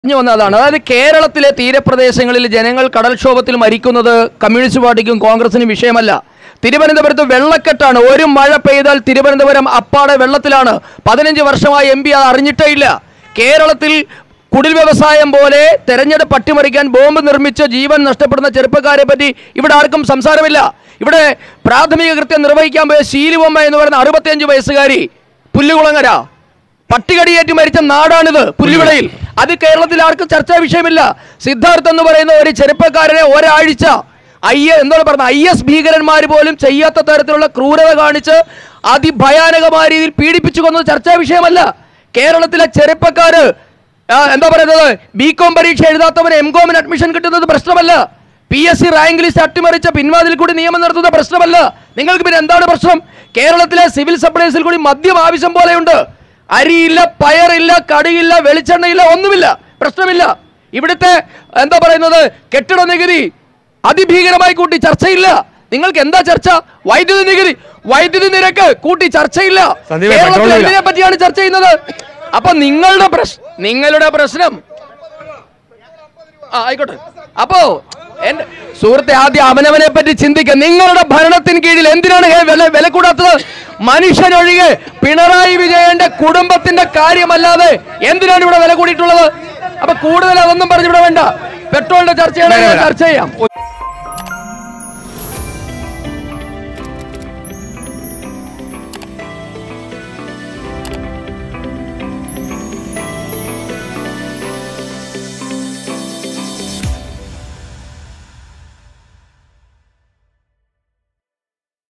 പറഞ്ഞു വന്നതാണ് അതായത് കേരളത്തിലെ തീരപ്രദേശങ്ങളിൽ ജനങ്ങൾ കടൽക്ഷോഭത്തിൽ മരിക്കുന്നത് കമ്മ്യൂണിസ്റ്റ് പാർട്ടിക്കും കോൺഗ്രസിനും വിഷയമല്ല തിരുവനന്തപുരത്ത് വെള്ളക്കെട്ടാണ് ഒരു മഴ പെയ്താൽ തിരുവനന്തപുരം അപ്പാടെ വെള്ളത്തിലാണ് പതിനഞ്ച് വർഷമായി എം പി അത് അറിഞ്ഞിട്ടേ ഇല്ല കേരളത്തിൽ കുടിൽ വ്യവസായം പോലെ തെരഞ്ഞെടുപ്പ് അട്ടിമറിക്കാൻ ബോംബ് നിർമ്മിച്ച് ജീവൻ നഷ്ടപ്പെടുന്ന ചെറുപ്പക്കാരെ പറ്റി ഇവിടെ ആർക്കും സംസാരമില്ല ഇവിടെ പ്രാഥമിക കൃത്യം നിർവഹിക്കാൻ പോയ ശീലുവമ്മ എന്ന് പറയുന്ന അറുപത്തിയഞ്ച് വയസ്സുകാരി പുല്ലുകുളങ്ങര പട്ടികടിയേറ്റ് മരിച്ച നാടാണിത് പുല്ലുവിളയിൽ അത് കേരളത്തിൽ ആർക്കും ചർച്ചാ വിഷയമില്ല സിദ്ധാർത്ഥ് എന്ന് പറയുന്ന ഒരു ചെറുപ്പക്കാരനെ ഒരാഴ്ച ഐ എന്താണ് പറഞ്ഞത് ഐ എസ് ഭീകരന്മാർ പോലും ചെയ്യാത്ത തരത്തിലുള്ള ക്രൂരത കാണിച്ച് അതിഭയാനകമായ രീതിയിൽ പീഡിപ്പിച്ചു കൊന്നത് ചർച്ചാ വിഷയമല്ല കേരളത്തിലെ ചെറുപ്പക്കാര് ആ, എന്താ പറയുന്നത് ബി കോം പരീക്ഷ എഴുതാത്തവന് എം കോമിന് അഡ്മിഷൻ കിട്ടുന്നത് പ്രശ്നമല്ല P S C rank list അട്ടിമറിച്ച പിൻവാതിൽ കൂടി നിയമം നടത്തുന്ന പ്രശ്നമല്ല നിങ്ങൾക്ക് പിന്നെ എന്താണ് പ്രശ്നം കേരളത്തിലെ സിവിൽ സപ്ലൈസിൽ കൂടി മദ്യം ആവശ്യം പോലെയുണ്ട് അരിയില്ല പയറില്ല കടിയില്ല വെളിച്ചെണ്ണയില്ല ഒന്നുമില്ല പ്രശ്നമില്ല ഇവിടുത്തെ എന്താ പറയുന്നത് കെട്ടിട നികുതി അതിഭീകരമായി കൂട്ടി ചർച്ചയില്ല നിങ്ങൾക്ക് എന്താ ചർച്ച വൈദ്യുതി നികുതി വൈദ്യുതി നിരക്ക് കൂട്ടി ചർച്ചയില്ല സന്ദീപേ, കേരളത്തിൽ പെട്രോൾ ഇല്ല. എന്തിനെ പറ്റിയാണ് ചർച്ച ചെയ്യുന്നത് അപ്പൊ നിങ്ങളുടെ പ്രശ്നം നിങ്ങളുടെ പ്രശ്നം ആ ആയിക്കോട്ടെ അപ്പോ എന്റെ സുഹൃത്തെ ആദ്യം അവനവനെ പറ്റി ചിന്തിക്കുക നിങ്ങളുടെ ഭരണത്തിന് കീഴിൽ എന്തിനാണ് ഹേ വില വില കൂടാത്തത് മനുഷ്യനൊഴികെ പിണറായി വിജയന്റെ കുടുംബത്തിന്റെ കാര്യമല്ലാതെ എന്തിനാണ് ഇവിടെ വില കൂടിയിട്ടുള്ളത് അപ്പൊ കൂടുതൽ അതൊന്നും പറഞ്ഞിവിടെ വേണ്ട പെട്രോളിന്റെ ചർച്ചയാണെങ്കിൽ ചർച്ച ചെയ്യാം